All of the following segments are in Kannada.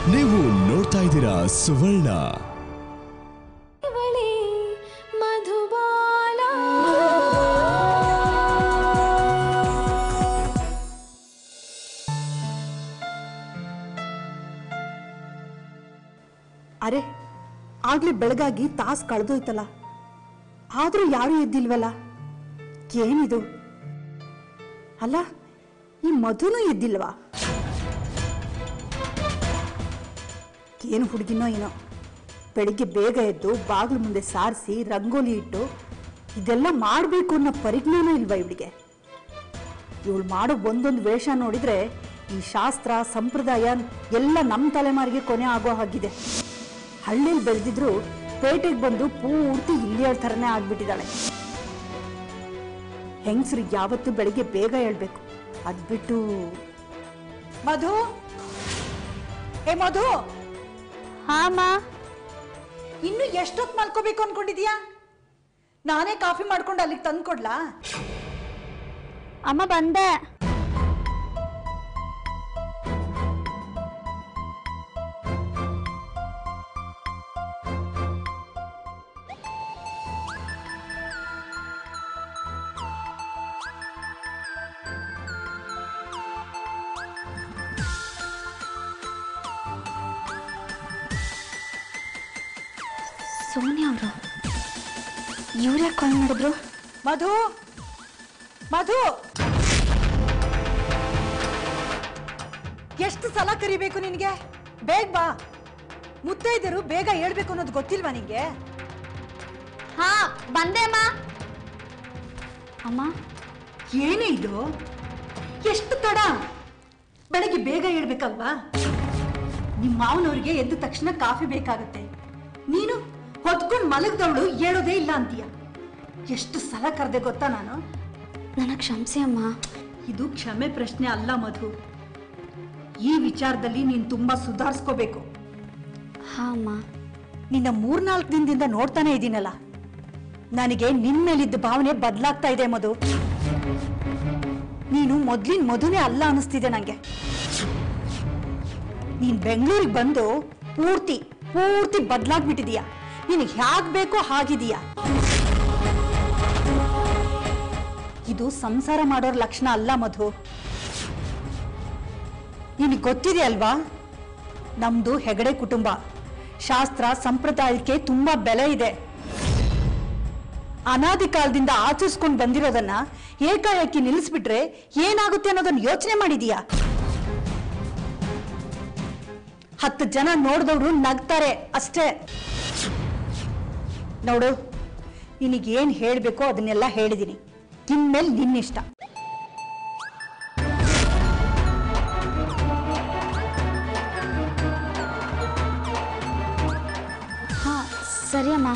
ನೀವು ನೋಡ್ತಾ ಇದ್ದೀರಾ ಸುವರ್ಣ ಇವಳೇ ಮಧುಬಾಲ ಅರೆ ಆಗ್ಲೇ ಬೆಳಗಾಗಿ ತಾಸು ಕಳೆದೋಯ್ತಲ್ಲ ಆದ್ರೂ ಯಾರೂ ಎದ್ದಿಲ್ವಲ್ಲ ಏನಿದು ಅಲ್ಲ ಈ ಮಧುನೂ ಎದ್ದಿಲ್ವಾ ಏನು ಹುಡುಗಿನೋ ಏನೋ ಬೆಳಿಗ್ಗೆ ಬೇಗ ಎದ್ದು ಬಾಗಿಲು ಮುಂದೆ ಸಾರಿಸಿ ರಂಗೋಲಿ ಇಟ್ಟು ಇದೆಲ್ಲ ಮಾಡಬೇಕು ಅನ್ನೋ ಪರಿಜ್ಞಾನ ಇಲ್ವಾ ಇವಳಿಗೆ ಇವಳು ಮಾಡೋ ಒಂದೊಂದು ವೇಷ ನೋಡಿದ್ರೆ ಈ ಶಾಸ್ತ್ರ ಸಂಪ್ರದಾಯ ಎಲ್ಲ ನಮ್ಮ ತಲೆಮಾರಿಗೆ ಕೊನೆ ಆಗೋ ಹಾಗಿದೆ ಹಳ್ಳಿಲಿ ಬೆಳೆದಿದ್ರು ಪೇಟೆಗೆ ಬಂದು ಪೂರ್ತಿ ಇಲ್ಲಿಯ ಥರನೇ ಆಗ್ಬಿಟ್ಟಿದ್ದಾಳೆ ಹೆಂಗಸರು ಯಾವತ್ತು ಬೆಳಿಗ್ಗೆ ಬೇಗ ಹೇಳ್ಬೇಕು ಅದ್ ಬಿಟ್ಟು ಮಧು ಏ ಮಧು ಹಾಮ ಇನ್ನು ಎಷ್ಟೊತ್ತು ಮಲ್ಕೋಬೇಕು ಅನ್ಕೊಂಡಿದ್ಯಾ ನಾನೇ ಕಾಫಿ ಮಾಡ್ಕೊಂಡು ಅಲ್ಲಿಗೆ ತಂದ್ಕೊಡ್ಲಾ ಅಮ್ಮ ಬಂದೆ ಸೋನಿಯಾ ಅವರು ಇವ್ರ್ಯಾಕೆ ಕಾಲ್ ಮಾಡಿದ್ರು ಮಧು ಮಧು ಎಷ್ಟು ಸಲ ಕರಿಬೇಕು ನಿನಗೆ ಬೇಗ ಬಾ ಮುತ್ತೈದರು ಬೇಗ ಹೇಳ್ಬೇಕು ಅನ್ನೋದು ಗೊತ್ತಿಲ್ವಾ ನಿಂಗೆ ಹಾ ಬಂದೆ ಅಮ್ಮ ಅಮ್ಮ ಏನೇ ಇದು ಎಷ್ಟು ತಡ ಬೆಳಗ್ಗೆ ಬೇಗ ಹೇಳ್ಬೇಕಲ್ವಾ ನಿಮ್ಮ ಮಾವನವ್ರಿಗೆ ಎದ್ದ ತಕ್ಷಣ ಕಾಫಿ ಬೇಕಾಗತ್ತೆ ನೀನು ಹೊತ್ಕೊಂಡು ಮಲಗ್ದವಳು ಹೇಳೋದೇ ಇಲ್ಲ ಅಂತೀಯ ಎಷ್ಟು ಸಲ ಕರೆದೆ ಗೊತ್ತಾ ನಾನು ನನಗೆ ಕ್ಷಮಿಸಿ ಅಮ್ಮ ಇದು ಕ್ಷಮೆ ಪ್ರಶ್ನೆ ಅಲ್ಲ ಮಧು ಈ ವಿಚಾರದಲ್ಲಿ ನೀನು ತುಂಬಾ ಸುಧಾರಿಸ್ಕೋಬೇಕು ಹಾ ಅಮ್ಮ ನಿನ್ನ ಮೂರ್ನಾಲ್ಕು ದಿನದಿಂದ ನೋಡ್ತಾನೆ ಇದ್ದೀನಲ್ಲ ನನಗೆ ನಿನ್ ಮೇಲಿದ್ದ ಭಾವನೆ ಬದಲಾಗ್ತಾ ಇದೆ ಮಧು ನೀನು ಮೊದ್ಲಿನ ಮಧುನೇ ಅಲ್ಲ ಅನಿಸ್ತಿದೆ ನಂಗೆ ನೀನ್ ಬೆಂಗಳೂರಿಗೆ ಬಂದು ಪೂರ್ತಿ ಪೂರ್ತಿ ಬದಲಾಗ್ಬಿಟ್ಟಿದೀಯ ನಿನಗೆ ಹ್ಯಾಗ್ ಬೇಕೋ ಹಾಗಿದೀಯ ಇದು ಸಂಸಾರ ಮಾಡೋರ್ ಲಕ್ಷಣ ಅಲ್ಲ ಮಧು ನಿನಗೆ ಗೊತ್ತಿದೆ ಅಲ್ವಾ ನಮ್ದು ಹೆಗಡೆ ಕುಟುಂಬ ಶಾಸ್ತ್ರ ಸಂಪ್ರದಾಯಕ್ಕೆ ತುಂಬಾ ಬೆಲೆ ಇದೆ ಅನಾದಿ ಕಾಲದಿಂದ ಆಚರಿಸ್ಕೊಂಡು ಬಂದಿರೋದನ್ನ ಏಕಾಏಕಿ ನಿಲ್ಲಿಸ್ಬಿಟ್ರೆ ಏನಾಗುತ್ತೆ ಅನ್ನೋದನ್ನ ಯೋಚನೆ ಮಾಡಿದೀಯಾ ಹತ್ತು ಜನ ನೋಡಿದವರು ನಗ್ತಾರೆ ಅಷ್ಟೇ ನೋಡು ನಿನಗೇನ್ ಹೇಳ್ಬೇಕೋ ಅದನ್ನೆಲ್ಲ ಹೇಳಿದೀನಿ ಇನ್ಮೇಲೆ ನಿನ್ನಿಷ್ಟ ಹಾ ಸರಿ ಅಮ್ಮ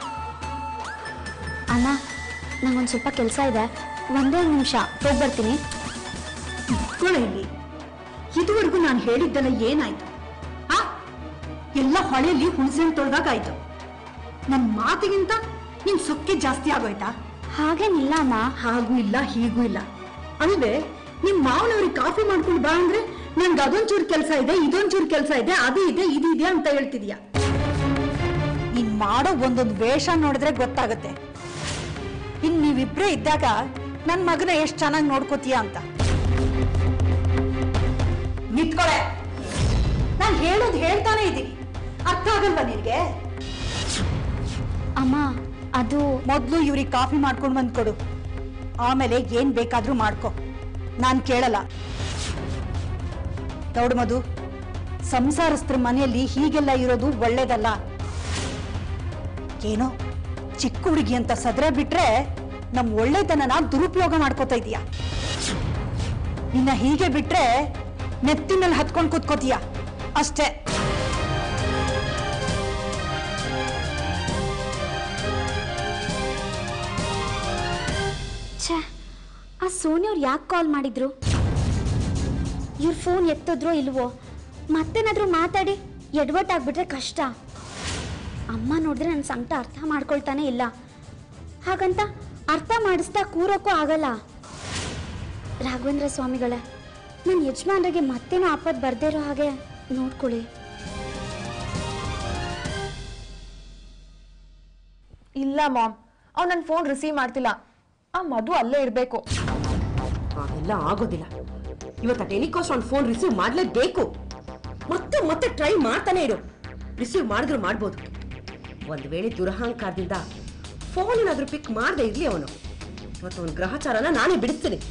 ಅಮ್ಮ ನಂಗೊಂದು ಸ್ವಲ್ಪ ಕೆಲಸ ಇದೆ ಒಂದೇ ಒಂದು ನಿಮಿಷ ಹೋಗಿ ಬರ್ತೀನಿ ಇಟ್ಕೊಳ್ಳೋ ಇಲ್ಲಿ ಇದುವರೆಗೂ ನಾನು ಹೇಳಿದ್ದೆಲ್ಲ ಏನಾಯ್ತು ಆ ಎಲ್ಲ ಹೊಳೆಯಲ್ಲಿ ಹುಣಸೆಹಣ್ಣು ತೊಳ್ದಾಗಾಯ್ತು ನನ್ನ ಮಾತಿಗಿಂತ ನಿನ್ ಸೊಕ್ಕೆ ಜಾಸ್ತಿ ಆಗೋಯ್ತಾ ಹಾಗೇನಿಲ್ಲ ಅಮ್ಮ ಹಾಗೂ ಇಲ್ಲ ಹೀಗೂ ಇಲ್ಲ ಅಲ್ವೇ ನಿಮ್ ಮಾವನವ್ರಿಗೆ ಕಾಫಿ ಮಾಡ್ಕೊಂಡು ಬಾ ಅಂದ್ರೆ ನನ್ಗೆ ಅದೊಂಚೂರು ಕೆಲಸ ಇದೆ ಇದೊಂಚೂರು ಕೆಲಸ ಇದೆ ಅದು ಇದೆ ಇದು ಇದೆ ಅಂತ ಹೇಳ್ತಿದ್ಯಾ ನೀನ್ ಮಾಡೋ ಒಂದೊಂದು ವೇಷ ನೋಡಿದ್ರೆ ಗೊತ್ತಾಗುತ್ತೆ ಇನ್ ನೀವಿಬ್ರೇ ಇದ್ದಾಗ ನನ್ ಮಗನ ಎಷ್ಟ್ ಚೆನ್ನಾಗಿ ನೋಡ್ಕೋತೀಯ ಅಂತ ನಿಂತ್ಕೊಳೆ ನಾನ್ ಹೇಳೋದು ಹೇಳ್ತಾನೆ ಇದ್ದೀನಿ ಅರ್ಥ ಆಗಲ್ವಾ ನಿನ್ಗೆ ಅಮ್ಮ ಅದು ಮೊದ್ಲು ಇವ್ರಿಗೆ ಕಾಫಿ ಮಾಡ್ಕೊಂಡು ಬಂದ್ ಕೊಡು ಆಮೇಲೆ ಏನ್ ಬೇಕಾದ್ರೂ ಮಾಡ್ಕೊ ನಾನ್ ಕೇಳಲ್ಲ ನೋಡು ಮಧು ಸಂಸಾರಸ್ತ್ರ ಮನೆಯಲ್ಲಿ ಹೀಗೆಲ್ಲ ಇರೋದು ಒಳ್ಳೇದಲ್ಲ ಏನೋ ಚಿಕ್ಕ ಹುಡುಗಿ ಅಂತ ಸದ್ರ ಬಿಟ್ರೆ ನಮ್ ಒಳ್ಳೆತನನ ದುರುಪಯೋಗ ಮಾಡ್ಕೋತಾ ಇದೀಯ ನಿನ್ನ ಹೀಗೆ ಬಿಟ್ರೆ ನೆತ್ತಿ ಮೇಲೆ ಹತ್ಕೊಂಡು ಕೂತ್ಕೋತೀಯ ಅಷ್ಟೇ ಛೇ ಆ ಸೋನಿ ಅವ್ರು ಯಾಕೆ ಕಾಲ್ ಮಾಡಿದ್ರು ಇವ್ರ ಫೋನ್ ಎತ್ತಿದ್ರೋ ಇಲ್ವೋ ಮತ್ತೇನಾದ್ರೂ ಮಾತಾಡಿ ಎಡವಟ್ಟಾಗ್ಬಿಟ್ರೆ ಕಷ್ಟ ಅಮ್ಮ ನೋಡಿದ್ರೆ ನನ್ನ ಸಂಕಟ ಅರ್ಥ ಮಾಡ್ಕೊಳ್ತಾನೆ ಇಲ್ಲ ಹಾಗಂತ ಅರ್ಥ ಮಾಡಿಸ್ತಾ ಕೂರೋಕ್ಕೂ ಆಗಲ್ಲ ರಾಘವೇಂದ್ರ ಸ್ವಾಮಿಗಳೇ ನನ್ನ ಯಜಮಾನ್ರಿಗೆ ಮತ್ತೇನೋ ಆಪತ್ ಬರ್ದೇ ಇರೋ ಹಾಗೆ ನೋಡ್ಕೊಳ್ಳಿ ಇಲ್ಲ ಮಾಮ್ ಅವ್ನು ನನ್ನ ಫೋನ್ ರಿಸೀವ್ ಮಾಡ್ತಿಲ್ಲ ಆ ಮಧು ಅಲ್ಲೇ ಇರಬೇಕು ಹಾಗೆಲ್ಲ ಆಗೋದಿಲ್ಲ ಇವತ್ತು ಟೆಲಿಕಾಸ್ಟ್ ಒಂದು ಫೋನ್ ರಿಸೀವ್ ಮಾಡಲೇಬೇಕು ಮತ್ತೆ ಮತ್ತೆ ಟ್ರೈ ಮಾಡ್ತಾನೆ ಇರು ರಿಸೀವ್ ಮಾಡಿದ್ರು ಮಾಡ್ಬೋದು ಒಂದು ವೇಳೆ ದುರಹಂಕಾರದಿಂದ ಫೋನ್ ಏನಾದ್ರೂ ಪಿಕ್ ಮಾಡದೆ ಇರ್ಲಿ ಅವನು ಇವತ್ತು ಅವನ ಗ್ರಹಚಾರನ ನಾನೇ ಬಿಡಿಸ್ತೀನಿ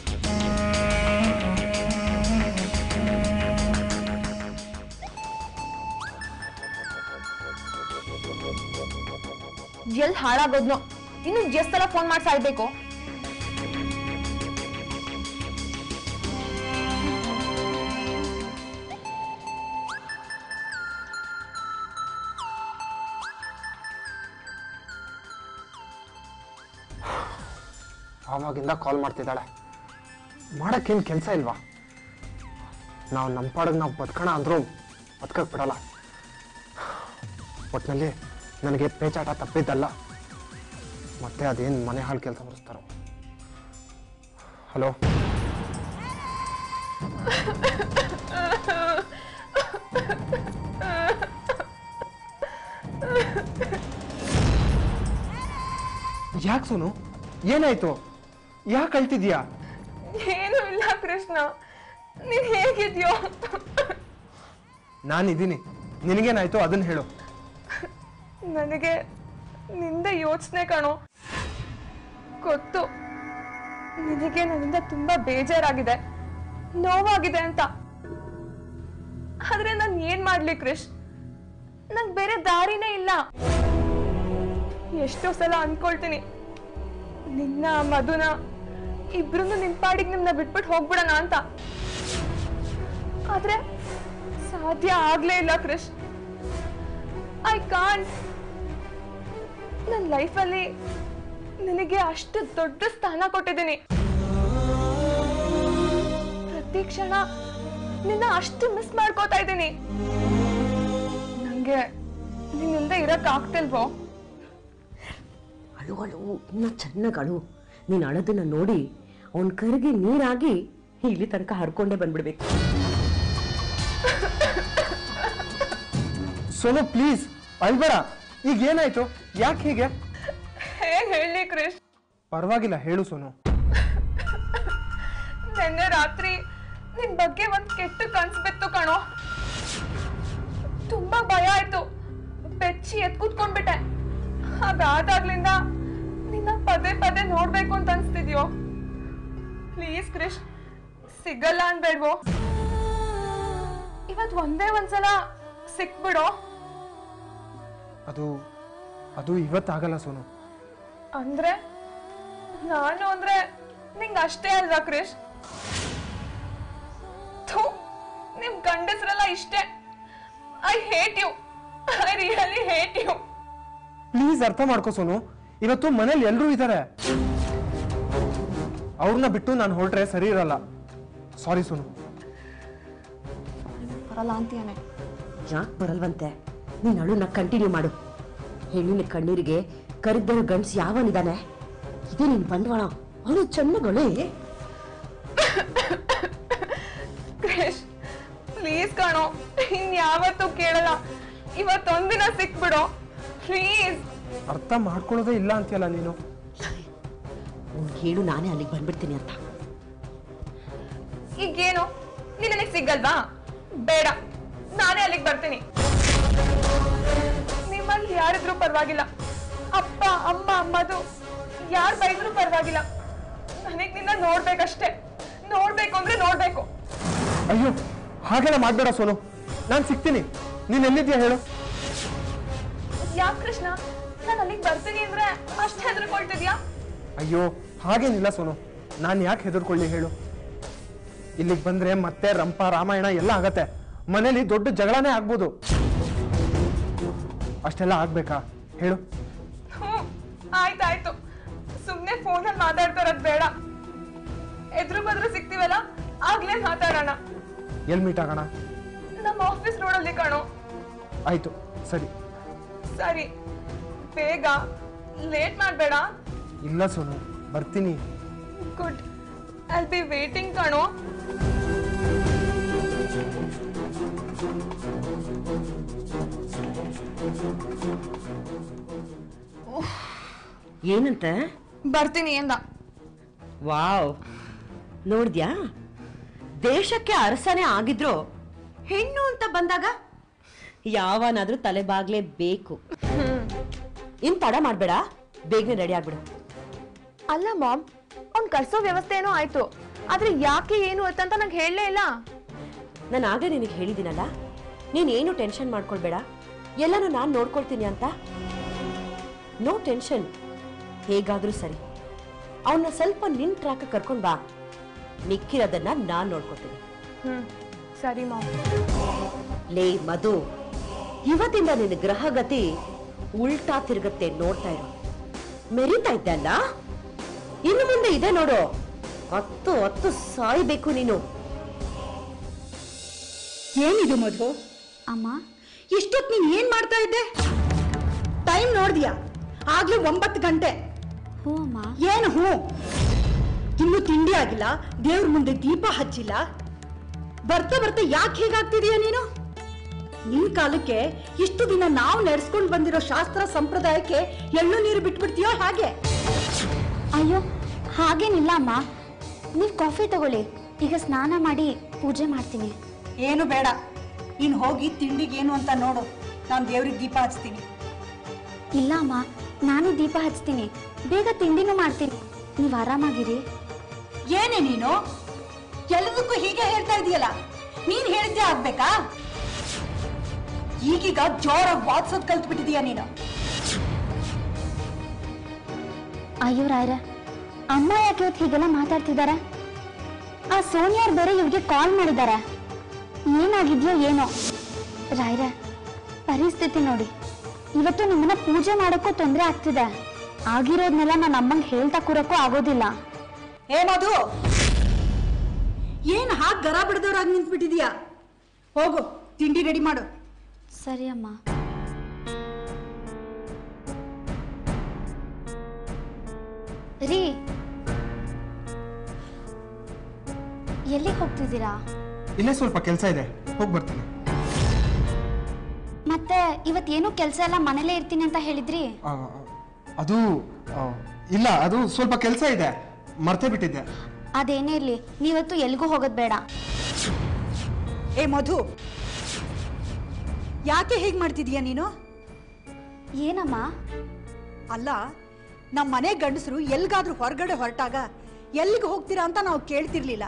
ಎಲ್ಲಿ ಹಾಳಾಗೋದ್ನೋ ಇನ್ನು ಎಷ್ಟು ಸಲ ಫೋನ್ ಮಾಡಿ ಸಾಯ್ಬೇಕು ಆವಾಗಿಂದ ಕಾಲ್ ಮಾಡ್ತಿದ್ದಾಳೆ ಮಾಡೋಕ್ಕೇನು ಕೆಲಸ ಇಲ್ವಾ ನಾವು ನಮ್ಮ ಪಾಡಿಗೆ ನಾವು ಬದುಕೋಣ ಅಂದರೂ ಬದುಕಕ್ಕೆ ಬಿಡಲ್ಲ ಒಟ್ಟಿನಲ್ಲಿ ನನಗೆ ಪೇಚಾಟ ತಪ್ಪಿದ್ದಲ್ಲ ಮತ್ತೆ ಅದೇನು ಮನೆ ಹಾಳು ಕೆಲಸ ಬರೆಸ್ತಾರೋ ಹಲೋ ಯಾಕೆ ಸೋನು ಏನಾಯ್ತು ಯಾಕೆ ಅಳ್ತಿದ್ಯಾ ಏನು ಇಲ್ಲ ಕೃಷ್ಣ ನೀನ್ ಹೇಗಿದ್ಯೋ ನಾನಿದ್ದೀನಿ ನಿನಗೇನಾಯ್ತು ಅದನ್ನ ಹೇಳು ನನಗೆ ನಿಂದ ಯೋಚನೆ ಕಣೋ ಗೊತ್ತು ನಿನಗೆ ನನ್ನಿಂದ ತುಂಬಾ ಬೇಜಾರಾಗಿದೆ ನೋವಾಗಿದೆ ಅಂತ ಆದ್ರೆ ನಾನು ಏನ್ ಮಾಡ್ಲಿ ಕ್ರಿಶ್ ನಂಗ್ ಬೇರೆ ದಾರಿನೇ ಇಲ್ಲ ಎಷ್ಟೋ ಸಲ ಅನ್ಕೊಳ್ತೀನಿ ನಿನ್ನ ಮಧುನ ಇಬ್ರು ನಿನ್ ಪಾಡಿಗೆ ನಿಮ್ನ ಬಿಟ್ಬಿಟ್ಟು ಹೋಗ್ಬಿಡೋಣ ಅಂತ ಆದ್ರೆ ಸಾಧ್ಯ ಆಗ್ಲೇ ಇಲ್ಲ ಕ್ರಿಶ್ ಐ ಕಾಂಟ್ ನನ್ನ ಲೈಫಲ್ಲಿ ನಿನಗೆ ಅಷ್ಟು ದೊಡ್ಡ ಸ್ಥಾನ ಕೊಟ್ಟಿದ್ದೀನಿ ಪ್ರತಿ ಕ್ಷಣ ನಿನ್ನ ಅಷ್ಟು ಮಿಸ್ ಮಾಡ್ಕೋತಾ ಇದ್ದೀನಿ ನಂಗೆ ನಿನ್ನಿಂದ ಇರಕ್ ಆಗ್ತಿಲ್ವೋ ಅಳು ಅಳು ಇನ್ನ ಚೆನ್ನಾಗಿ ಅಳು ನೀನು ಅಳೋದನ್ನ ನೋಡಿ ಅವನ ಕರಿಗೆ ನೀರಾಗಿ ಇಲ್ಲಿ ತನಕ ಹರ್ಕೊಂಡೇ ಬಂದ್ಬಿಡ್ಬೇಕು ಸೋನು ಪ್ಲೀಸ್ ಅಳ್ಬೇಡ ಈಗ ಏನಾಯ್ತು ಯಾಕೆ ಹೀಗೆ ಹೇಗ್ ಹೇಳಿ ಕ್ರಿಶ್ ಪರವಾಗಿಲ್ಲ ಹೇಳು ಸೋನು ನಿನ್ನೆ ರಾತ್ರಿ ನಿನ್ ಬಗ್ಗೆ ಒಂದ್ ಕೆಟ್ಟ ಕನ್ಸ್ ಬಿತ್ತು ಕಣೋ ತುಂಬಾ ಭಯ ಆಯ್ತು ಬೆಚ್ಚಿ ಎತ್ ಕೂತ್ಕೊಂಡ್ಬಿಟ್ಟೆ ಅದಾದಾಗ್ಲಿಂದ ನಿನ್ನ ಪದೇ ಪದೇ ನೋಡ್ಬೇಕು ಅಂತ ಅನ್ಸ್ತಿದ್ಯೋ ಪ್ಲೀಸ್ ಕ್ರಿಶ್ ಸಿಗಲ್ಲ ಅನ್ಬೇಡ್ವೋ ಇವತ್ ಒಂದೇ ಒಂದ್ಸಲ ಸಿಕ್ಬಿಡೋ ಅದು ಅದು ಇವತ್ತಾಗಲ್ಲ ಸೋನು ಅಂದ್ರೆ ನಾನು ಅಂದ್ರೆ ನಿಂಗ್ ಅಷ್ಟೇ ಅಲ್ವಾ ಕ್ರಿಶ್ ಥು, ನಿಮ್ ಗಂಡಸ್ರೆಲ್ಲ ಇಷ್ಟೇ I hate you I really hate you please ಅರ್ಥ ಮಾಡ್ಕೋ ಸೋನು ಇವತ್ತು ಮನೇಲಿ ಎಲ್ಲರೂ ಇದ್ದಾರೆ ಅವ್ರನ್ನ ಬಿಟ್ಟು ನಾನು ಹೊರಟ್ರೆ ಸರಿ ಇರಲ್ಲ ಸಾರಿ ಸೋನು ಬರಲ್ಲ ಅಂತೀಯಾನೆ ಯಾಕೆ ಬರಲ್ವಂತೆ ನೀನು ಅಳುನ ಕಂಟಿನ್ಯೂ ಮಾಡು ಹೆಣ್ಣಿನ ಕಣ್ಣೀರಿಗೆ ಕರಿದ್ದಳು ಗಂಡ್ಸ್ ಯಾವನಿದಾನೆ ಇದೇ ನಿನ್ ಬಂಡವಾಳ ಅವಳು ಚೆನ್ನಾಗಳೆ ಕ್ರಿಶ್ ಪ್ಲೀಸ್ ಕಣೋ ಇನ್ ಯಾವತ್ತೂ ಕೇಳಲ್ಲ ಇವತ್ತೊಂದಿನ ಸಿಕ್ಬಿಡೋ ಪ್ಲೀಸ್ ಅರ್ಥ ಮಾಡ್ಕೊಳ್ಳೋದೇ ಇಲ್ಲ ಅಂತೀಯಲ್ಲ ನೀನು ಅವ್ನಿಗೆ ಹೇಳು ನಾನೇ ಅಲ್ಲಿಗೆ ಬಂದ್ಬಿಡ್ತೀನಿ ಅಂತ ಈಗೇನು ನೀನ್ ನನಗೆ ಸಿಗಲ್ವಾ ಬೇಡ ನಾನೇ ಅಲ್ಲಿಗೆ ಬರ್ತೀನಿ ನಿಮ್ಮಲ್ಲಿ ಯಾರಿದ್ರು ಪರವಾಗಿಲ್ಲ ಅಪ್ಪ ಅಮ್ಮ ಮಧು ಯಾರು ಬೈದ್ರು ಪರವಾಗಿಲ್ಲ ನನಗ್ ನಿನ್ನ ನೋಡ್ಬೇಕಷ್ಟೇ ನೋಡ್ಬೇಕು ಅಂದ್ರೆ ನೋಡ್ಬೇಕು ಅಯ್ಯೋ ಹಾಗೆಲ್ಲ ಮಾಡ್ಬೇಡ ಸೋನು ನಾನು ಸಿಗ್ತೀನಿ ನೀನ್ ಎಲ್ಲಿದ್ಯಾ ಹೇಳು ಯಾಕೆ ಕೃಷ್ಣ ನಾನು ಅಲ್ಲಿಗೆ ಬರ್ತೀನಿ ಅಂದ್ರೆ ಅಷ್ಟೇ ಹೆದರ್ಕೊಳ್ತಿದ್ಯಾ ಅಯ್ಯೋ ಹಾಗೇನಿಲ್ಲ ಸೋನು ನಾನು ಯಾಕೆ ಹೆದರ್ಕೊಳ್ಳಿ ಹೇಳು ಇಲ್ಲಿಗೆ ಬಂದ್ರೆ ಮತ್ತೆ ರಂಪ ರಾಮಾಯಣ ಎಲ್ಲ ಆಗತ್ತೆ ಮನೇಲಿ ದೊಡ್ಡ ಜಗಳನೇ ಆಗ್ಬೋದು ಅಷ್ಟೆಲ್ಲ ಆಗ್ಬೇಕಾ ಹೇಳು ಹ್ಞೂ ಆಯ್ತಾಯ್ತು ಸುಮ್ನೆ ಫೋನಲ್ಲಿ ಮಾತಾಡ್ತಾ ಇರೋದ್ ಬೇಡ ಎದುರು ಬದ್ರು ಸಿಗ್ತೀವಲ್ಲ ಆಗ್ಲೇ ಮಾತಾಡೋಣ ಎಲ್ಲಿ ಮೀಟ್ ಆಗೋಣ ನಮ್ಮ ಆಫೀಸ್ ರೋಡಲ್ಲಿ ಕಣೋ ಆಯ್ತು ಸರಿ ಸರಿ ಬೇಗ ಲೇಟ್ ಮಾಡಬೇಡ ಇಲ್ಲ ಸೋನು ಬರ್ತೀನಿ ಗುಡ್ ಐಲ್ ಬಿ ವೇಟಿಂಗ್ ಕಣೋ ಉಫ್. ಏನಂತ ಬರ್ತೀನಿ ಎಂದ ವಾವ್ ನೋಡ್ದ್ಯಾ ದೇಶಕ್ಕೆ ಅರಸನೇ ಆಗಿದ್ರು ಹೆಣ್ಣು ಅಂತ ಬಂದಾಗ ಯಾವನಾದ್ರೂ ತಲೆ ಬಾಗ್ಲೇಬೇಕು ಇನ್ ತಡ ಮಾಡ್ಬೇಡ ಬೇಗನೆ ರೆಡಿ ಆಗ್ಬಿಡು ಅಲ್ಲ ಮಾಮ್ ಅವ್ನ್ ಕಳ್ಸೋ ವ್ಯವಸ್ಥೆ ಏನೋ ಆಯ್ತು ಆದ್ರೆ ಯಾಕೆ ಏನು ಅಂತ ನಂಗೆ ಹೇಳಲೇ ಇಲ್ಲ ನಾನು ಆಗಲೇ ನಿನಗೆ ಹೇಳಿದ್ದೀನಲ್ಲ ನೀನ್ ಏನು ಟೆನ್ಷನ್ ಮಾಡ್ಕೊಳ್ಬೇಡ ಎಲ್ಲನೂ ನಾನು ನೋಡ್ಕೊಳ್ತೀನಿ ಅಂತ ನೋ ಟೆನ್ಷನ್ ಹೇಗಾದ್ರೂ ಸರಿ ಅವನ್ನ ಸ್ವಲ್ಪ ನಿನ್ ಟ್ರ್ಯಾಕ್ ಕರ್ಕೊಂಡ್ ಬಾ ಮಿಕ್ಕಿರೋದನ್ನ ನಾನ್ ನೋಡ್ಕೊಳ್ತೀನಿ ಹ್ಮ್ ಸರಿ ಮಾಮ್ ಲೇ ಮಧು ಇವತ್ತಿಂದ ನಿನ್ನ ಗ್ರಹಗತಿ ಉಲ್ಟಾ ತಿರುಗತ್ತೆ ನೋಡ್ತಾ ಇರು ಮೆರಿತಾ ಇದ್ದೆ ಅಲ್ಲ ಇನ್ನು ಮುಂದೆ ಇದೆ ನೋಡು ಹತ್ತು ಹತ್ತು ಸಾಯ್ಬೇಕು ನೀನು ಏನಿದು ಮಧು ಅಮ್ಮ ಇಷ್ಟೊತ್ತು ನೀನ್ ಏನ್ ಮಾಡ್ತಾ ಇದ್ದೆ ಟೈಮ್ ನೋಡ್ದ್ಯಾ ಆಗ್ಲೇ ಒಂಬತ್ತು ಗಂಟೆ ಹ್ಞೂ ಅಮ್ಮ ಏನು ಹ್ಞೂ ಇನ್ನು ತಿಂಡಿ ಆಗಿಲ್ಲ ದೇವ್ರ ಮುಂದೆ ದೀಪ ಹಚ್ಚಿಲ್ಲ ಬರ್ತಾ ಬರ್ತಾ ಯಾಕೆ ಹೀಗಾಗ್ತಿದೀಯ ನೀನು ನಿನ್ ಕಾಲಕ್ಕೆ ಇಷ್ಟು ದಿನ ನಾವು ನಡೆಸ್ಕೊಂಡು ಬಂದಿರೋ ಶಾಸ್ತ್ರ ಸಂಪ್ರದಾಯಕ್ಕೆ ಎಳ್ಳು ನೀರು ಬಿಟ್ಬಿಡ್ತೀಯೋ ಹಾಗೆ ಅಯ್ಯೋ ಹಾಗೇನಿಲ್ಲ ಅಮ್ಮ ನೀವು ಕಾಫಿ ತಗೊಳ್ಳಿ ಈಗ ಸ್ನಾನ ಮಾಡಿ ಪೂಜೆ ಮಾಡ್ತೀನಿ ಏನು ಬೇಡ ನೀನ್ ಹೋಗಿ ತಿಂಡಿಗೆ ಏನು ಅಂತ ನೋಡು ನಾನು ದೇವ್ರಿಗೆ ದೀಪ ಹಚ್ತೀನಿ ಇಲ್ಲ ಅಮ್ಮ ನಾನು ದೀಪ ಹಚ್ತೀನಿ ಬೇಗ ತಿಂಡಿನೂ ಮಾಡ್ತೀನಿ ನೀವು ಆರಾಮಾಗಿರಿ ಏನೇ ನೀನು ಎಲ್ಲದಕ್ಕೂ ಹೀಗೆ ಹೇಳ್ತಾ ಇದೀಯಲ್ಲ ನೀನ್ ಹೇಳಿದ್ದೆ ಆಗ್ಬೇಕಾ ಈಗೀಗ ಜೋರಾಗಿ ವಾದ್ಸೋದ್ ಕಲ್ತ್ ಬಿಟ್ಟಿದೀಯ ನೀನು ಅಯ್ಯೋ ರಾಯ್ರ ಅಮ್ಮ ಯಾಕೆ ಇವತ್ತು ಹೀಗೆಲ್ಲ ಮಾತಾಡ್ತಿದ್ದಾರೆ ಆ ಸೋನಿಯಾರ್ ಬೇರೆ ಇವ್ರಿಗೆ ಕಾಲ್ ಮಾಡಿದ್ದಾರೆ ಏನಾಗಿದ್ಯೋ ಏನೋ ರಾಯ್ರ ಪರಿಸ್ಥಿತಿ ನೋಡಿ ಇವತ್ತು ನಿಮ್ಮನ್ನ ಪೂಜೆ ಮಾಡೋಕ್ಕೂ ತೊಂದರೆ ಆಗ್ತಿದೆ ಆಗಿರೋದ್ನೆಲ್ಲ ನನ್ನ ಅಮ್ಮಂಗೆ ಹೇಳ್ತಾ ಕೂರಕ್ಕೂ ಆಗೋದಿಲ್ಲ ಏ ಮಧು ಏನ್ ಹಾಗೆ ಗರ ಬಿಡದವ್ರಾಗಿ ನಿಂತ್ಬಿಟ್ಟಿದೀಯ ಹೋಗು ತಿಂಡಿ ರೆಡಿ ಮಾಡು ಸರಿ ಅಮ್ಮ ರೀ ಎಲ್ಲಿಗೆ ಹೋಗ್ತಿದ್ದೀರಾ ಇಲ್ಲೇ ಸ್ವಲ್ಪ ಕೆಲಸ ಇದೆ ಹೋಗಿ ಬರ್ತೀನಿ ಮತ್ತೆ ಇವತ್ತೇನು ಕೆಲಸ ಎಲ್ಲ ಮನೇಲೇ ಇರ್ತೀನಿ ಅಂತ ಹೇಳಿದ್ರಿ ಆ, ಅದು ಆ, ಇಲ್ಲ ಅದು ಸ್ವಲ್ಪ ಕೆಲಸ ಇದೆ ಮರ್ತೇ ಬಿಟ್ಟಿದ್ದೆ ಅದೇನೇ ಇರ್ಲಿ ನೀವತ್ತು ಎಲ್ಗೂ ಹೋಗೋದ್ ಬೇಡ ಏ ಮಧು ಯಾಕೆ ಹೀಗೆ ಮಾಡ್ತಿದೀಯ ನೀನು ಏನಮ್ಮ ಅಲ್ಲ ನಮ್ಮ ಮನೆ ಗಂಡಸರು ಎಲ್ಗಾದ್ರೂ ಹೊರಗಡೆ ಹೊರಟಾಗ ಎಲ್ಲಿಗೆ ಹೋಗ್ತೀರಾ ಅಂತ ನಾವು ಕೇಳ್ತಿರ್ಲಿಲ್ಲ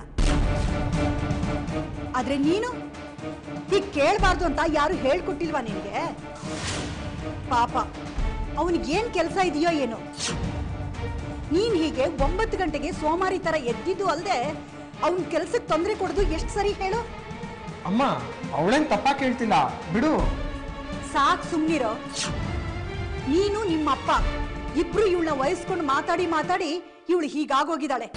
ಆದ್ರೆ ನೀನು ಈಗ ಕೇಳಬಾರ್ದು ಅಂತ ಯಾರು ಹೇಳ್ಕೊಟ್ಟಿಲ್ವಾ ನಿನಗೆ ಪಾಪ ಅವನಿಗೇನ್ ಕೆಲಸ ಇದೆಯೋ ಏನೋ ನೀನ್ ಹೀಗೆ ಒಂಬತ್ತು ಗಂಟೆಗೆ ಸೋಮಾರಿ ತರ ಎದ್ದಿದ್ದು ಅಲ್ಲದೆ ಅವನ್ ಕೆಲ್ಸಕ್ಕೆ ತೊಂದರೆ ಕೊಡೋದು ಎಷ್ಟು ಸರಿ ಹೇಳು ಅಮ್ಮ ಅವಳೇನ್ ತಪ್ಪ ಕೇಳ್ತಿಲ್ಲ ಬಿಡು ಸಾಕ್ ಸುಮ್ನಿರೋ ನೀನು ನಿಮ್ಮಪ್ಪ ಇಬ್ರು ಇವಳನ್ನ ವಹಿಸ್ಕೊಂಡು ಮಾತಾಡಿ ಮಾತಾಡಿ ಇವಳು ಹೀಗಾಗೋಗಿದ್ದಾಳೆ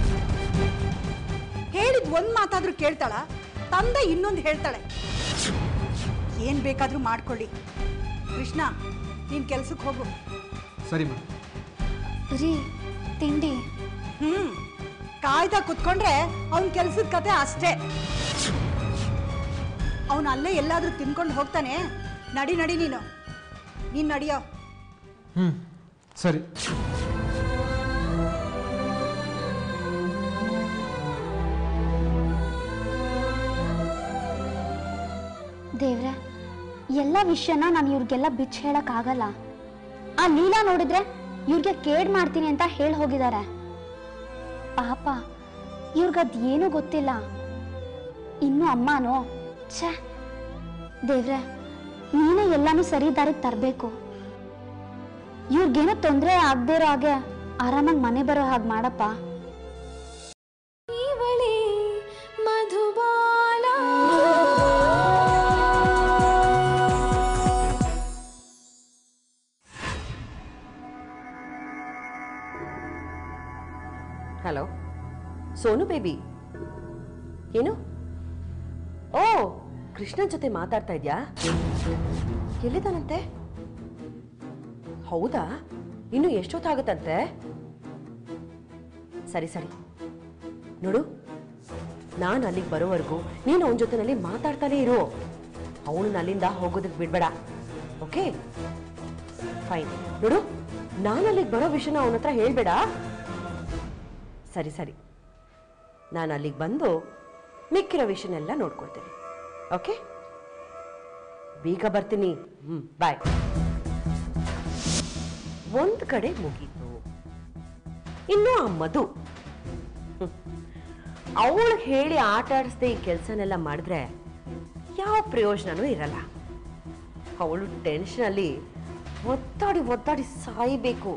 ಹೇಳಿದ್ ಒಂದ್ ಮಾತಾದ್ರೂ ಕೇಳ್ತಾಳ ತಂದೆ ಇನ್ನೊಂದು ಹೇಳ್ತಾಳೆ ಏನ್ ಬೇಕಾದ್ರೂ ಮಾಡ್ಕೊಳ್ಳಿ ಕೃಷ್ಣ ನೀನ್ ಕೆಲ್ಸಕ್ಕೆ ಹೋಗು ಸರಿ ಮಾ ರೀ ತಿಂಡಿ ಹ್ಮ್ ಕಾಯ್ತಾ ಕುತ್ಕೊಂಡ್ರೆ ಅವನ್ ಕೆಲ್ಸದ ಕತೆ ಅಷ್ಟೇ ಅವನು ಅಲ್ಲೇ ಎಲ್ಲಾದ್ರೂ ತಿನ್ಕೊಂಡು ಹೋಗ್ತಾನೆ ನಡಿ ನಡಿ ನೀನು ನೀನ್ ನಡಿಯೋ ಹ್ಮ್ ಸರಿ ದೇವ್ರೆ ಎಲ್ಲ ವಿಷಯನ ನಾನು ಇವ್ರಿಗೆಲ್ಲ ಬಿಚ್ಚ ಹೇಳಕ್ ಆಗಲ್ಲ ಆ ಲೀಲಾ ನೋಡಿದ್ರೆ ಇವ್ರಿಗೆ ಕೇಡ್ ಮಾಡ್ತೀನಿ ಅಂತ ಹೇಳಿ ಹೋಗಿದ್ದಾರೆ ಪಾಪ ಇವ್ರಿಗದ್ ಏನೂ ಗೊತ್ತಿಲ್ಲ ಇನ್ನು ಅಮ್ಮನೋ ಛೇ ದೇವ್ರೆ ನೀನೇ ಎಲ್ಲಾನು ಸರಿ ದಾರಿಗೆ ತರಬೇಕು ಇವ್ರಿಗೇನೋ ತೊಂದರೆ ಆಗದೆ ಇರೋ ಹಾಗೆ ಆರಾಮಾಗಿ ಮನೆ ಬರೋ ಹಾಗೆ ಮಾಡಪ್ಪ ಹಲೋ ಸೋನು ಬೇಬಿ ಏನು ಓ ಕೃಷ್ಣನ್ ಜೊತೆ ಮಾತಾಡ್ತಾ ಇದ್ಯಾ ಎಲ್ಲಿದ್ದಾನಂತೆ ಹೌದಾ ಇನ್ನು ಎಷ್ಟೊತ್ತಾಗುತ್ತಂತೆ ಸರಿ ಸರಿ ನೋಡು ನಾನು ಅಲ್ಲಿಗೆ ಬರೋವರೆಗೂ ನೀನು ಅವನ ಜೊತೆನಲ್ಲಿ ಮಾತಾಡ್ತಾನೆ ಇರು ಅವನು ಅಲ್ಲಿಂದ ಹೋಗೋದಕ್ಕೆ ಬಿಡ್ಬೇಡ ಓಕೆ ಫೈನ್ ನೋಡು ನಾನು ಅಲ್ಲಿಗೆ ಬರೋ ವಿಷಯನ ಅವನ ಹತ್ರ ಹೇಳ್ಬೇಡ ಸರಿ ಸರಿ ನಾನು ಅಲ್ಲಿಗೆ ಬಂದು ಮಿಕ್ಕಿರೋ ವಿಷಯನೆಲ್ಲ ನೋಡ್ಕೊಳ್ತೀನಿ ಓಕೆ ಬೇಗ ಬರ್ತೀನಿ ಹ್ಮ್ ಬಾಯ್ ಒಂದ್ ಕಡೆ ಮುಗೀತು ಇನ್ನು ಆ ಮಧು ಅವಳಿಗೆ ಹೇಳಿ ಆಟ ಆಡಿಸ್ದೆ ಈ ಕೆಲಸನೆಲ್ಲ ಮಾಡಿದ್ರೆ ಯಾವ ಪ್ರಯೋಜನನೂ ಇರಲ್ಲ ಅವಳು ಟೆನ್ಷನಲ್ಲಿ ಒತ್ತಾಡಿ ಒತ್ತಾಡಿ ಸಾಯ್ಬೇಕು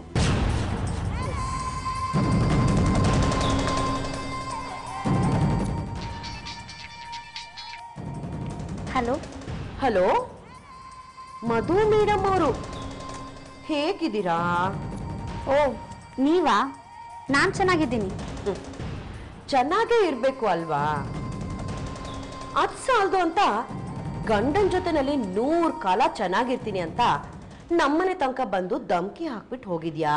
ಹಲೋ ಹಲೋ ಮಧು ಮೇಡಮ್ ಅವರು ಹೇಗಿದ್ದೀರಾ ಓ ನೀವಾ ನಾನು ಚೆನ್ನಾಗಿದ್ದೀನಿ ಹ್ಮ್. ಚೆನ್ನಾಗೇ ಇರ್ಬೇಕು ಅಲ್ವಾ ಅದ್ ಸಾಲ್ದು ಅಂತ ಗಂಡನ ಜೊತೆನಲ್ಲಿ ನೂರ್ ಕಾಲ ಚೆನ್ನಾಗಿರ್ತೀನಿ ಅಂತ ನಮ್ಮನೆ ತನಕ ಬಂದು ಧಮ್ಕಿ ಹಾಕ್ಬಿಟ್ಟು ಹೋಗಿದ್ಯಾ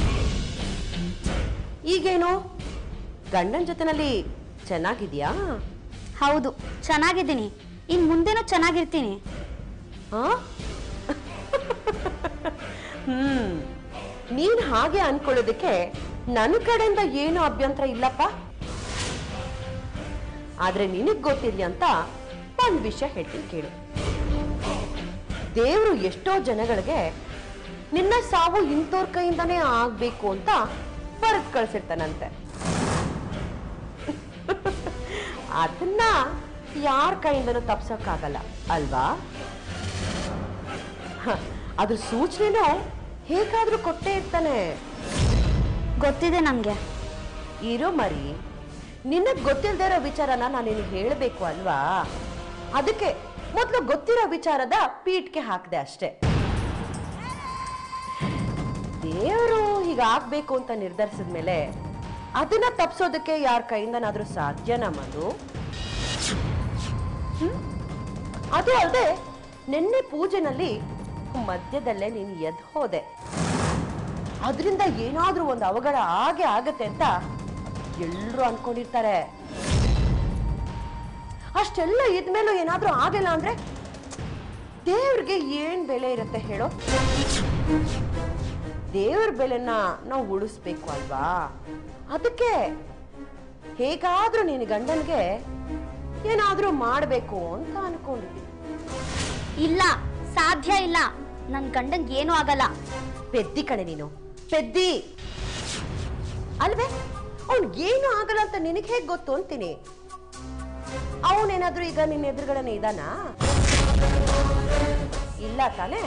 ಈಗೇನು ಗಂಡನ ಜೊತೆನಲ್ಲಿ ಚೆನ್ನಾಗಿದ್ಯಾ ಹೌದು ಚೆನ್ನಾಗಿದ್ದೀನಿ ಇನ್ನು ಮುಂದೆನೂ ಚೆನ್ನಾಗಿರ್ತೀನಿ ಹಾ ಹ್ಮ್ ನೀನ್ ಹಾಗೆ ಅನ್ಕೊಳ್ಳೋದಕ್ಕೆ ನನ್ನ ಕಡೆಯಿಂದ ಏನು ಅಭ್ಯಂತರ ಇಲ್ಲಪ್ಪ ಆದ್ರೆ ನಿನಗ್ ಗೊತ್ತಿರ್ಲಿ ಅಂತ ಒಂದ್ ವಿಷಯ ಹೇಳ್ತೀನಿ ಕೇಳು ದೇವ್ರು ಎಷ್ಟೋ ಜನಗಳಿಗೆ ನಿನ್ನ ಸಾವು ಇಂಥವ್ರ ಕೈಯಿಂದಾನೇ ಆಗ್ಬೇಕು ಅಂತ ಬರೆದ್ ಕಳ್ಸಿರ್ತಾನಂತೆ ಅದನ್ನ ಯಾರ ಕೈಯಿಂದನೂ ತಪ್ಸಕ್ಕಾಗಲ್ಲ ಅಲ್ವಾ ಹ, ಅದ್ರ ಸೂಚನೆನೂ ಹೇಗಾದ್ರೂ ಕೊಟ್ಟೇ ಇರ್ತಾನೆ ಗೊತ್ತಿದೆ ನಮಗೆ ಇರೋ ಮರಿ ನಿನಗ್ ಗೊತ್ತಿಲ್ದೇ ಇರೋ ವಿಚಾರನ ನಾನು ನಿನಗೆ ಹೇಳಬೇಕು ಅಲ್ವಾ ಅದಕ್ಕೆ ಮೊದಲು ಗೊತ್ತಿರೋ ವಿಚಾರದ ಪೀಠ್ಗೆ ಹಾಕಿದೆ ಅಷ್ಟೇ ದೇವರು ಹೀಗಾಗ್ಬೇಕು ಅಂತ ನಿರ್ಧರಿಸಿದ ಮೇಲೆ ಅದನ್ನ ತಪ್ಸೋದಕ್ಕೆ ಯಾರ ಕೈಯಿಂದನಾದ್ರೂ ಸಾಧ್ಯನಾ ಮಧು ಹ್ಮ್? ಅದು ಅಲ್ಲದೆ ನಿನ್ನೆ ಪೂಜೆನಲ್ಲಿ ಮಧ್ಯದಲ್ಲೇ ನೀನು ಎದ್ದು ಹೋದೆ ಅದರಿಂದ ಏನಾದ್ರೂ ಒಂದು ಅವಘಡ ಹಾಗೆ ಆಗತ್ತೆ ಅಂತ ಎಲ್ಲರೂ ಅನ್ಕೊಂಡಿರ್ತಾರೆ ಅಷ್ಟೆಲ್ಲ ಇದ್ಮೇಲೂ ಏನಾದ್ರೂ ಆಗಿಲ್ಲ ಅಂದ್ರೆ ದೇವ್ರಿಗೆ ಏನ್ ಬೆಲೆ ಇರುತ್ತೆ ಹೇಳೋ ದೇವ್ರ ಬೆಲೆನ ನಾವು ಉಳಿಸ್ಬೇಕು ಅಲ್ವಾ ಅದಕ್ಕೆ ಹೇಗಾದ್ರೂ ನಿನ್ನ ಗಂಡನ್ಗೆ ಏನಾದ್ರೂ ಮಾಡ್ಬೇಕು ಅಂತ ಅನ್ಕೊಂಡಿದ್ದೀನಿ ಇಲ್ಲ ಸಾಧ್ಯ ಇಲ್ಲ ನನ್ನ ಗಂಡಂಗೆ ಏನೂ ಆಗಲ್ಲ ಪೆದ್ದಿ ಕಣೆ ನೀನು ಪೆದ್ದಿ ಅಲ್ವೇ ಅವ್ನ್ ಏನು ಆಗಲ್ಲ ಅಂತ ನಿನಗೆ ಹೇಗ್ ಗೊತ್ತು ಅಂತೀನಿ ಅವನೇನಾದ್ರೂ ಈಗ ನಿನ್ನ ಎದುರುಗಡೆನೆ ಇದಾನ ಇಲ್ಲ ತಾನೇ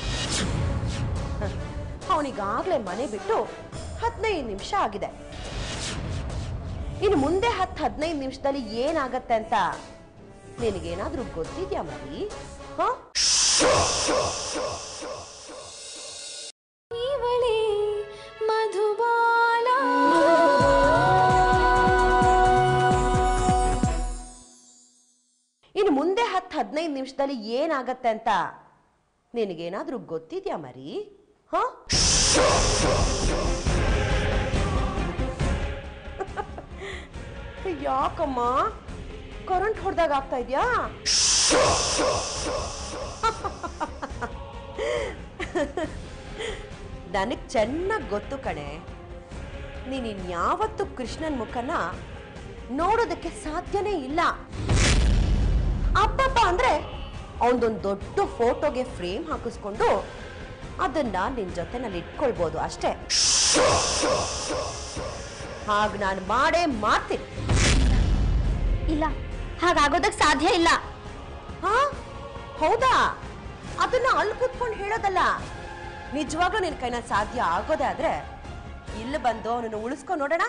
ಅವನಿಗಾಗ್ಲೇ ಮನೆ ಬಿಟ್ಟು ಹದಿನೈದು ನಿಮಿಷ ಆಗಿದೆ ಇನ್ನು ಮುಂದೆ ಹತ್ತು ಹದಿನೈದು ನಿಮಿಷದಲ್ಲಿ ಏನಾಗತ್ತೆ ಅಂತ ನಿನಗೇನಾದ್ರೂ ಗೊತ್ತಿದ್ಯಾ ಮರಿ ಹಾ ಇನ್ನು ಮುಂದೆ ಹತ್ತು ಹದಿನೈದು ನಿಮಿಷದಲ್ಲಿ ಏನಾಗತ್ತೆ ಅಂತ ನಿನಗೇನಾದ್ರೂ ಗೊತ್ತಿದ್ಯಾ ಮರಿ ಹ ಯಾಕಮ್ಮ ಕರೆಂಟ್ ಹೊಡೆದಾಗ ಆಗ್ತಾ ಇದ್ಯಾ ನನಗ್ ಚೆನ್ನಾಗಿ ಗೊತ್ತು ಕಣೆ ನೀನ್ ಇನ್ಯಾವತ್ತೂ ಕೃಷ್ಣನ್ ಮುಖನ ನೋಡೋದಕ್ಕೆ ಸಾಧ್ಯನೇ ಇಲ್ಲ ಅಪ್ಪಪ್ಪ ಅಂದ್ರೆ ಅವನದೊಂದು ದೊಡ್ಡ ಫೋಟೋಗೆ ಫ್ರೇಮ್ ಹಾಕಿಸ್ಕೊಂಡು ಅದನ್ನ ನಿನ್ ಜೊತೆನಲ್ಲಿ ಇಟ್ಕೊಳ್ಬೋದು ಅಷ್ಟೇ ಹಾಗ ನಾನು ಮಾಡೇ ಮಾಡ್ತೀನಿ ಇಲ್ಲ ಹಾಗಾಗೋದಕ್ಕೆ ಸಾಧ್ಯ ಇಲ್ಲ ಹಾ ಹೌದಾ ಅದನ್ನ ಅಲ್ಲಿ ಕೂತ್ಕೊಂಡು ಹೇಳೋದಲ್ಲ ನಿಜವಾಗ್ಲೂ ನಿನ್ ಕೈನ ಸಾಧ್ಯ ಆಗೋದೇ ಆದ್ರೆ ಇಲ್ಲಿ ಬಂದು ಅವನನ್ನು ಉಳಿಸ್ಕೊಂಡು ನೋಡೋಣ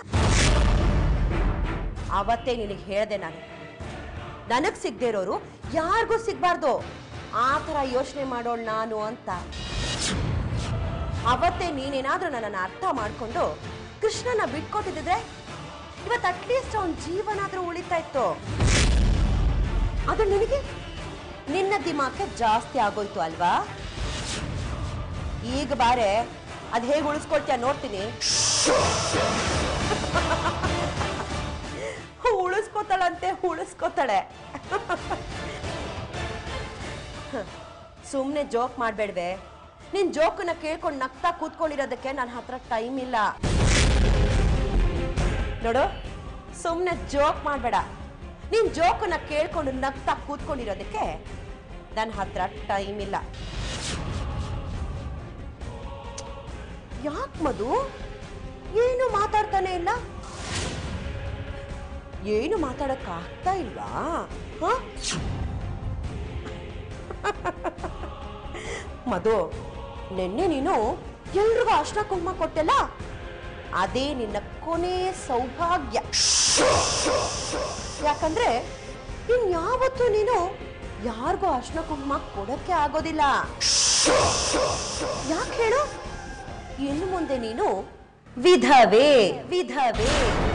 ಅವತ್ತೇ ನಿನಗೆ ಹೇಳ್ದೆ ನಾನು ನನಗ್ ಸಿಗದೆ ಇರೋರು ಯಾರಿಗೂ ಸಿಗ್ಬಾರ್ದು ಆ ಥರ ಯೋಚನೆ ಮಾಡೋಳು ನಾನು ಅಂತ ಅವತ್ತೇ ನೀನೇನಾದ್ರೂ ನನ್ನನ್ನು ಅರ್ಥ ಮಾಡ್ಕೊಂಡು ಕೃಷ್ಣನ ಬಿಟ್ಕೊಟ್ಟಿದ್ರೆ ಇವತ್ತು ಅಟ್ಲೀಸ್ಟ್ ಅವನ ಜೀವನಾದ್ರೂ ಉಳಿತಾ ಇತ್ತು ಅದು ನಿನಗೆ ನಿನ್ನ ದಿಮಾಕೆ ಜಾಸ್ತಿ ಆಗೋಯ್ತು ಅಲ್ವಾ ಈಗ ಬಾರೆ ಅದ್ ಹೇಗೆ ಉಳಿಸ್ಕೊಳ್ತೀಯ ನೋಡ್ತೀನಿ ಉಳಿಸ್ಕೋತಾಳಂತೆ ಉಳಿಸ್ಕೋತಾಳೆ ಸುಮ್ಮನೆ ಜೋಕ್ ಮಾಡಬೇಡ್ವೆ ನಿನ್ ಜೋಕನ್ನ ಕೇಳ್ಕೊಂಡು ನಗ್ತಾ ಕೂತ್ಕೊಂಡಿರೋದಕ್ಕೆ ನನ್ನ ಹತ್ರ ಟೈಮ್ ಇಲ್ಲ ನೋಡು ಸುಮ್ಮನೆ ಜೋಕ್ ಮಾಡಬೇಡ ನಿನ್ ಜೋಕನ್ನ ಕೇಳ್ಕೊಂಡು ನಗ್ತಾ ಕೂತ್ಕೊಂಡಿರೋದಕ್ಕೆ ನನ್ನ ಹತ್ರ ಟೈಮ್ ಇಲ್ಲ ಯಾಕೆ ಮಧು ಏನು ಮಾತಾಡ್ತಾನೆ ಇಲ್ಲ ಏನು ಮಾತಾಡಕ್ ಆಗ್ತಾ ಇಲ್ವಾ ಹ? ಮಧು ನಿನ್ನೆ ನೀನು ಎಲ್ರಿಗೂ ಅಷ್ಟ ಕುಂಕುಮ ಕೊಟ್ಟೆಲ್ಲ ಅದೇ ನಿನ್ನ ಕೊನೆ ಸೌಭಾಗ್ಯ ಯಾಕಂದ್ರೆ ಇನ್ಯಾವತ್ತೂ ನೀನು ಯಾರಿಗೂ ಅರ್ಶನ ಕುಂಕುಮ ಕೊಡಕ್ಕೆ ಆಗೋದಿಲ್ಲ ಯಾಕೆ ಹೇಳು ಇನ್ನು ಮುಂದೆ ನೀನು ವಿಧವೆ ವಿಧವೆ